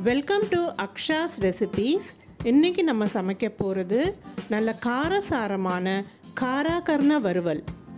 welcome to அக்ஷாஸ் recipes இன்றைக்கி நம்ம சமைக்க போகிறது நல்ல காரசாரமான காராகர்ண வறுவல்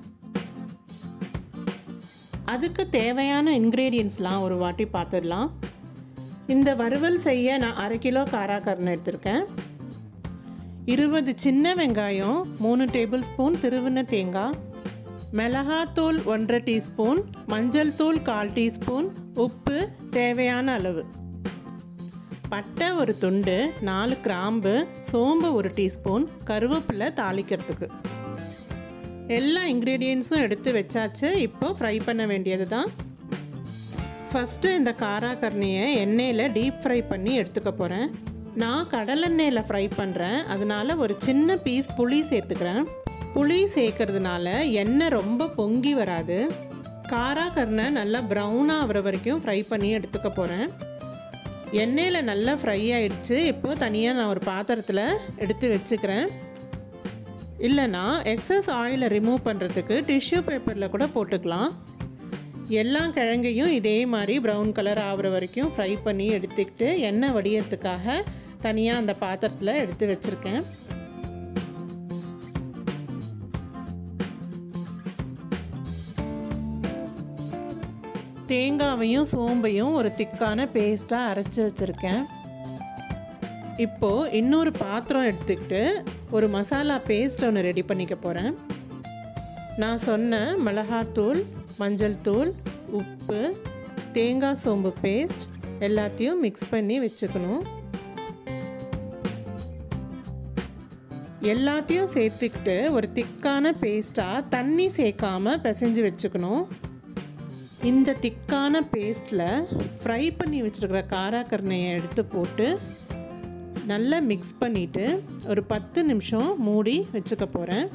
அதுக்கு தேவையான இன்க்ரீடியன்ஸ்லாம் ஒரு வாட்டி பார்த்துடலாம் இந்த வறுவல் செய்ய நான் அரை கிலோ காராகர்ணம் எடுத்திருக்கேன் இருபது சின்ன வெங்காயம் மூணு டேபிள் ஸ்பூன் திருவின தேங்காய் மிளகாத்தூள் ஒன்றரை டீஸ்பூன் மஞ்சள் தூள் கால் டீஸ்பூன் உப்பு தேவையான அளவு பட்டை ஒரு துண்டு நாலு கிராம்பு சோம்பு ஒரு டீஸ்பூன் கருவேப்பிலை தாளிக்கிறதுக்கு எல்லா இன்க்ரீடியன்ஸும் எடுத்து வச்சாச்சு இப்போ ஃப்ரை பண்ண வேண்டியது தான் ஃபஸ்ட்டு இந்த காராக்கரணியை எண்ணெயில் டீப் ஃப்ரை பண்ணி எடுத்துக்க போகிறேன் நான் கடலெண்ணெயில் ஃப்ரை பண்ணுறேன் அதனால் ஒரு சின்ன பீஸ் புளி சேர்த்துக்கிறேன் புளி சேர்க்கறதுனால எண்ணெய் ரொம்ப பொங்கி வராது காராக்கருணை நல்லா ப்ரௌனாக ஆகிற வரைக்கும் ஃப்ரை பண்ணி எடுத்துக்க போகிறேன் எண்ணெயில் நல்லா ஃப்ரை ஆயிடுச்சு இப்போது தனியாக நான் ஒரு பாத்திரத்தில் எடுத்து வச்சுக்கிறேன் இல்லைனா எக்ஸஸ் ஆயிலை ரிமூவ் பண்ணுறதுக்கு டிஷ்யூ பேப்பரில் கூட போட்டுக்கலாம் எல்லா கிழங்கையும் இதே மாதிரி ப்ரௌன் கலர் ஆகிற வரைக்கும் ஃப்ரை பண்ணி எடுத்துக்கிட்டு எண்ணெய் வடியறதுக்காக தனியாக அந்த பாத்திரத்தில் எடுத்து வச்சுருக்கேன் தேங்காவையும் சோம்பையும் ஒரு திக்கான பேஸ்ட்டாக அரைச்சி வச்சுருக்கேன் இப்போது இன்னொரு பாத்திரம் எடுத்துக்கிட்டு ஒரு மசாலா பேஸ்ட் ஒன்று ரெடி பண்ணிக்க போகிறேன் நான் சொன்ன மிளகாத்தூள் மஞ்சள் தூள் உப்பு தேங்காய் சோம்பு பேஸ்ட் எல்லாத்தையும் மிக்ஸ் பண்ணி வச்சுக்கணும் எல்லாத்தையும் சேர்த்துக்கிட்டு ஒரு திக்கான பேஸ்ட்டாக தண்ணி சேர்க்காமல் பிசைஞ்சு வச்சுக்கணும் இந்த திக்கான பேஸ்ட்டில் ஃப்ரை பண்ணி வச்சுருக்கிற காராக்கருணையை எடுத்து போட்டு நல்லா மிக்ஸ் பண்ணிவிட்டு ஒரு பத்து நிமிஷம் மூடி வச்சுக்க போகிறேன்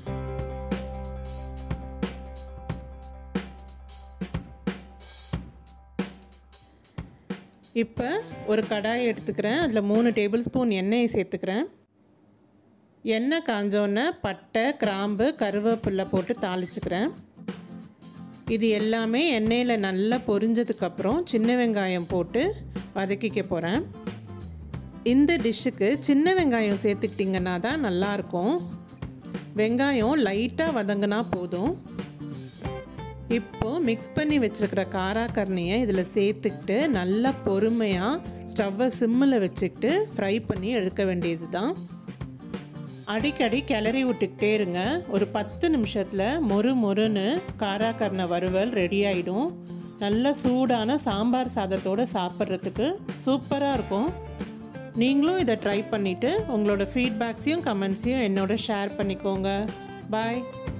இப்போ ஒரு கடாயை எடுத்துக்கிறேன் அதில் மூணு டேபிள் ஸ்பூன் எண்ணெயை சேர்த்துக்கிறேன் எண்ணெய் காஞ்சோன்னே பட்டை கிராம்பு கருவேப்பில்லை போட்டு தாளிச்சுக்கிறேன் இது எல்லாமே எண்ணெயில் நல்லா பொரிஞ்சதுக்கப்புறம் சின்ன வெங்காயம் போட்டு வதக்கிக்க போகிறேன் இந்த டிஷ்ஷுக்கு சின்ன வெங்காயம் சேர்த்துக்கிட்டிங்கன்னா தான் நல்லாயிருக்கும் வெங்காயம் லைட்டாக வதங்கினா போதும் இப்போது மிக்ஸ் பண்ணி வச்சுருக்கிற காராக்கரணியை இதில் சேர்த்துக்கிட்டு நல்லா பொறுமையாக ஸ்டவ்வை சிம்மில் வச்சுக்கிட்டு ஃப்ரை பண்ணி எடுக்க வேண்டியது தான் அடிக்கடி கிளறி விட்டுக்கிட்டே இருங்க ஒரு பத்து நிமிஷத்தில் மொறு மொறுன்னு காராக்கரணை வறுவல் ரெடி ஆகிடும் நல்ல சூடான சாம்பார் சாதத்தோடு சாப்பிட்றதுக்கு சூப்பராக இருக்கும் நீங்களும் இதை ட்ரை பண்ணிவிட்டு உங்களோட ஃபீட்பேக்ஸையும் கமெண்ட்ஸையும் என்னோட ஷேர் பண்ணிக்கோங்க பாய்